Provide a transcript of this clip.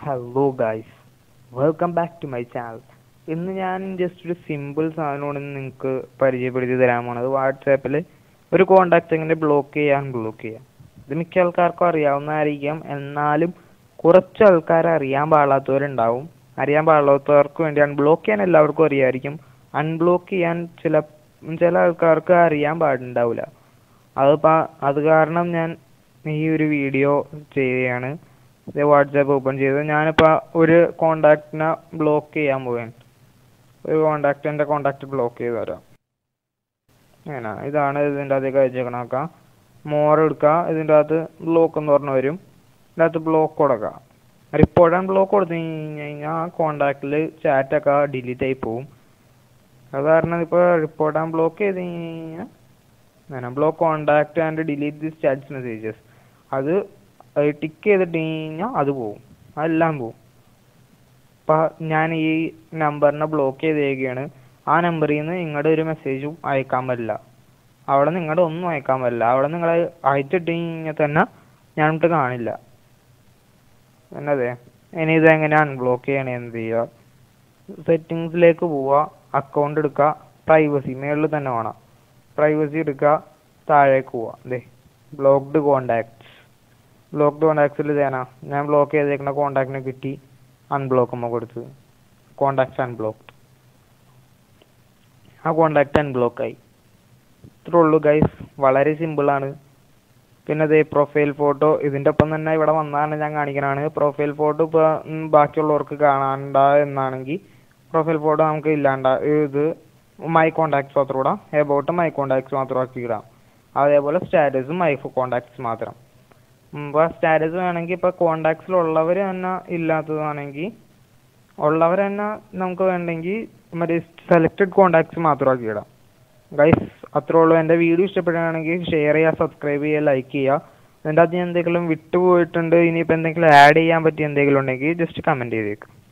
hello guys welcome back to my channel ഇന്ന് ഞാൻ just ഒരു സിമ്പിൾ സാധനമാണ് നിങ്ങൾക്ക് പരിചയപ്പെടുത്തി തരാൻ പോണത് വാട്സാപ്പിൽ ഒരു കോണ്ടാക്ട് എങ്ങനെ ബ്ലോക്ക് ചെയ്യാൻ ബ്ലോക്ക് ചെയ്യാം ഇത് മിക്ക ആൾക്കാർക്കും അറിയാവുന്നതായിരിക്കാം എന്നാലും കുറച്ച് ആൾക്കാർ അറിയാൻ പാടാത്തവരുണ്ടാവും അറിയാൻ പാടാത്തവർക്ക് വേണ്ടി അൺബ്ലോക്ക് ചെയ്യാൻ എല്ലാവർക്കും അറിയാമായിരിക്കും അൺബ്ലോക്ക് ചെയ്യാൻ ചില ചില ആൾക്കാർക്ക് അറിയാൻ പാടുണ്ടാവില്ല അതിപ്പോൾ അത് കാരണം ഞാൻ ഈ ഒരു വീഡിയോ ചെയ്യുകയാണ് ഇത് വാട്സാപ്പ് ഓപ്പൺ ചെയ്ത് ഞാനിപ്പോൾ ഒരു കോണ്ടാക്റ്റിനെ ബ്ലോക്ക് ചെയ്യാൻ പോവുകയാണ് ഒരു കോണ്ടാക്ട് എൻ്റെ കോണ്ടാക്ട് ബ്ലോക്ക് ചെയ്ത് തരാം അങ്ങനെ ഇതാണ് ഇതിൻ്റെ അകത്തേക്ക് അയച്ചേക്കണൊക്കെ മോർ എടുക്കുക ഇതിൻ്റെ അകത്ത് ബ്ലോക്ക് എന്ന് പറഞ്ഞ് വരും ഇതിൻ്റെ അകത്ത് ബ്ലോക്ക് കൊടുക്കുക റിപ്പോർട്ട് ആൻഡ് ബ്ലോക്ക് കൊടുത്തു കഴിഞ്ഞ് കഴിഞ്ഞാൽ ആ കോണ്ടാക്റ്റിൽ ചാറ്റൊക്കെ ഡിലീറ്റ് ആയി പോവും അത് കാരണം ഇപ്പോൾ റിപ്പോർട്ട് ആൻഡ് ബ്ലോക്ക് ചെയ്ത് കഴിഞ്ഞാൽ അങ്ങനെ block contact and delete this chats messages അത് ടിക്ക് ചെയ്തിട്ട് കഴിഞ്ഞാൽ അത് പോവും അതെല്ലാം പോവും ഇപ്പം ഞാൻ ഈ നമ്പറിനെ ബ്ലോക്ക് ചെയ്തേക്കുകയാണ് ആ നമ്പറിൽ നിന്ന് നിങ്ങളുടെ ഒരു മെസ്സേജും അയക്കാൻ പറ്റില്ല അവിടെ നിങ്ങളുടെ ഒന്നും അയക്കാൻ പറ്റില്ല അവിടെ നിങ്ങൾ അയച്ചിട്ട് കഴിഞ്ഞാൽ തന്നെ ഞാനിട്ട് കാണില്ല പിന്നെ അതെ ഇനി ഇതെങ്ങനെ അൺബ്ലോക്ക് ചെയ്യണേ എന്ത് ചെയ്യുക സെറ്റിങ്സിലേക്ക് പോവുക അക്കൗണ്ട് എടുക്കുക പ്രൈവസി മേളിൽ തന്നെ വേണം പ്രൈവസി എടുക്കുക താഴേക്ക് പോവുക അതെ ബ്ലോക്ക്ഡ് കോണ്ടാക്ട്സ് ബ്ലോക്ക്ഡ് കോണ്ടാക്ട്സിൽ ഇതേനാ ഞാൻ ബ്ലോക്ക് ചെയ്തേക്കുന്ന കോണ്ടാക്റ്റിനെ കിട്ടി അൺബ്ലോക്ക് അമ്മ കൊടുത്ത് കോണ്ടാക്ട്സ് അൺബ്ലോക്ക്ഡ് ആ കോണ്ടാക്ട് അൺബ്ലോക്ക് ആയി ഇത്രേ ഉള്ളൂ ഗൈസ് വളരെ സിമ്പിളാണ് പിന്നെ അതേ പ്രൊഫൈൽ ഫോട്ടോ ഇതിൻ്റെ ഒപ്പം തന്നെ ഇവിടെ വന്നാണ് ഞാൻ കാണിക്കണതാണ് പ്രൊഫൈൽ ഫോട്ടോ ഇപ്പോൾ ബാക്കിയുള്ളവർക്ക് കാണാണ്ട എന്നാണെങ്കിൽ പ്രൊഫൈൽ ഫോട്ടോ നമുക്ക് ഇല്ലാണ്ട ഇത് മൈ കോണ്ടാക്ട്സ് മാത്രം ഇടാം എബൌട്ട് മൈ കോണ്ടാക്ട്സ് മാത്രം ആക്കി ഇടാം അതേപോലെ സ്റ്റാറ്റസും മൈ കോണ്ടാക്ട്സ് മാത്രം ഇപ്പോൾ സ്റ്റാറ്റസ് വേണമെങ്കിൽ ഇപ്പോൾ കോണ്ടാക്ട്സിലുള്ളവർ തന്നെ ഇല്ലാത്തതാണെങ്കിൽ ഉള്ളവർ തന്നെ നമുക്ക് വേണ്ടെങ്കിൽ മറ്റേ സെലക്റ്റഡ് കോണ്ടാക്ട്സ് മാത്രം ആക്കി ഇടാം ഗൈസ് അത്രേ ഉള്ളൂ എൻ്റെ വീഡിയോ ഇഷ്ടപ്പെടുകയാണെങ്കിൽ ഷെയർ ചെയ്യുക സബ്സ്ക്രൈബ് ചെയ്യുക ലൈക്ക് ചെയ്യുക ഇതിൻ്റെ അകത്ത് ഞാൻ എന്തെങ്കിലും വിട്ടുപോയിട്ടുണ്ട് ഇനിയിപ്പോൾ എന്തെങ്കിലും ആഡ് ചെയ്യാൻ പറ്റിയ എന്തെങ്കിലും ഉണ്ടെങ്കിൽ ജസ്റ്റ് കമൻറ്റ് ചെയ്തേക്ക്